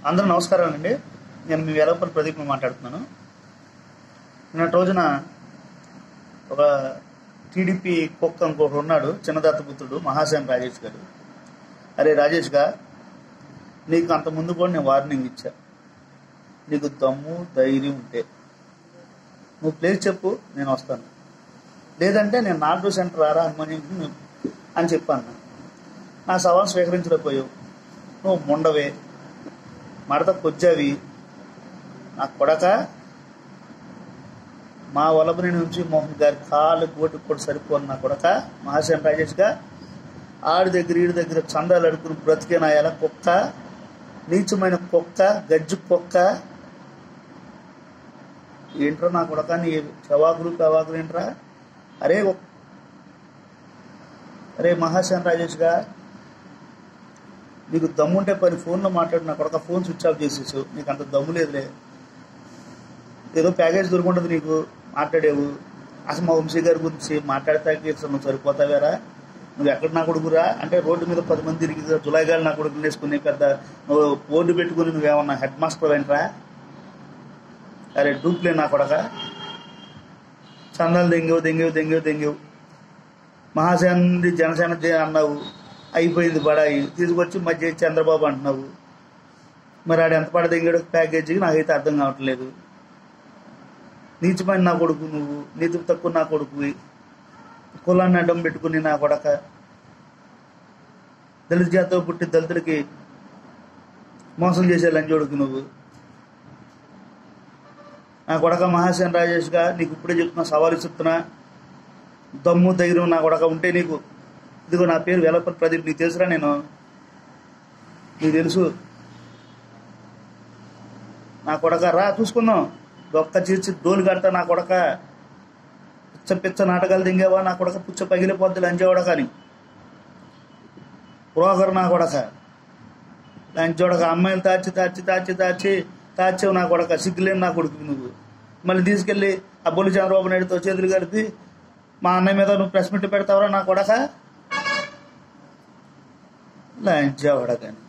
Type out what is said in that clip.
అందరూ నమస్కారాలండి నేను మీ వేలపల్లి ప్రదీప్ మాట్లాడుతున్నాను నిన్నటి రోజున ఒక టీడీపీ కుక్క ఇంకొకడు ఉన్నాడు చిన్నదత్తపుత్రుడు మహాసేన్ రాజేష్ గారు అరే రాజేష్ గా నీకు అంత ముందు కూడా నేను వార్నింగ్ ఇచ్చా నీకు దమ్ము ధైర్యం ఉంటే నువ్వు ప్లేస్ చెప్పు నేను వస్తాను లేదంటే నేను నాటు సెంటర్ రారా అని అని చెప్పాను నా సవాల్ స్వీకరించలేకపోయావు నువ్వు మొండవే మడత కొచ్చావి నా కొడక మా వలబని నుంచి మోహన్ గారి కాళ్ళు కోటి కూడా సరిపోను నా కొడక మహాసేన రాజేష్గా ఆడి దగ్గర ఈడి దగ్గర చందాలు అడుకుని బ్రతికే నా ఎలా కుక్క నీచమైన కుక్క గజ్జు కుక్క ఏంట్రా నా కొడక నీ చవాకులు కవాకులు ఏంట్రా అరే ఒక్- అరే మహాసేన రాజేష్గా నీకు దమ్ముంటే పని ఫోన్లో మాట్లాడు నా కొడక ఫోన్ స్విచ్ ఆఫ్ చేసేసావు నీకు అంత దమ్ము లేదులే ఏదో ప్యాకేజ్ దొరుకుంటుంది నీకు మాట్లాడేవు అసలు మా వంశీ గారి గురించి మాట్లాడతాకి అసలు నువ్వు సరిపోతావేరా నువ్వు ఎక్కడ నా కొడుకురా అంటే రోడ్డు మీద పది మంది తిరిగి జులాయిగాలు నా కొడుకులు వేసుకుని పెద్ద నువ్వు బోర్డు పెట్టుకుని నువ్వేమన్నా హెడ్ మాస్టర్ ఏంట్రా అరే డూప్లే నా కొడక చందాలు దెంగేవు దెంగేవు దెంగేవు దెంగేవు మహాసేన జనసేన జే- అన్నావు అయిపోయింది బడాయి తీసుకొచ్చి మధ్య చంద్రబాబు అంటున్నావు మరి ఆడు ఎంత పడ దిగాడు ప్యాకేజీకి నాకైతే అర్థం కావట్లేదు నీచమైన నా కొడుకు నువ్వు నీతి తక్కువ నా కొడుకు కులాన్ని అడ్డం పెట్టుకుని నా కొడక దళిత జాతితో పుట్టి దళితులకి మోసం చేసే లంచోడుకు నువ్వు నా కొడక మహాసేన రాజేష్గా నీకు ఇప్పుడే చెప్తున్నా సవాలు చెప్తున్నా దమ్ము ధైర్యం నా కొడక ఉంటే నీకు ఇదిగో నా పేరు వెలపల్లి ప్రదీప్ నీకు తెలుసురా నేను నీకు తెలుసు నా కొడక రా చూసుకుందాం దొక్క చీర్చి డోలు కడతా నా కొడక పిచ్చ పిచ్చ నాటకాలు దింగేవా నా కొడక పుచ్చ పగిలిపోద్ది లంచోడ కానీ బ్రోకర్ నా కొడక లంచోడక అమ్మాయిలు తాచి తాచి తాచి తాచి తాచావు నా కొడక సిగ్గులేని నా కొడుకు నువ్వు మళ్ళీ తీసుకెళ్ళి ఆ బొల్లి చంద్రబాబు నాయుడుతో చేతులు కలిపి మా అన్నయ్య మీద నువ్వు ప్రెస్ మీట్ పెడతావరా నా కొడక లంచోడ కానీ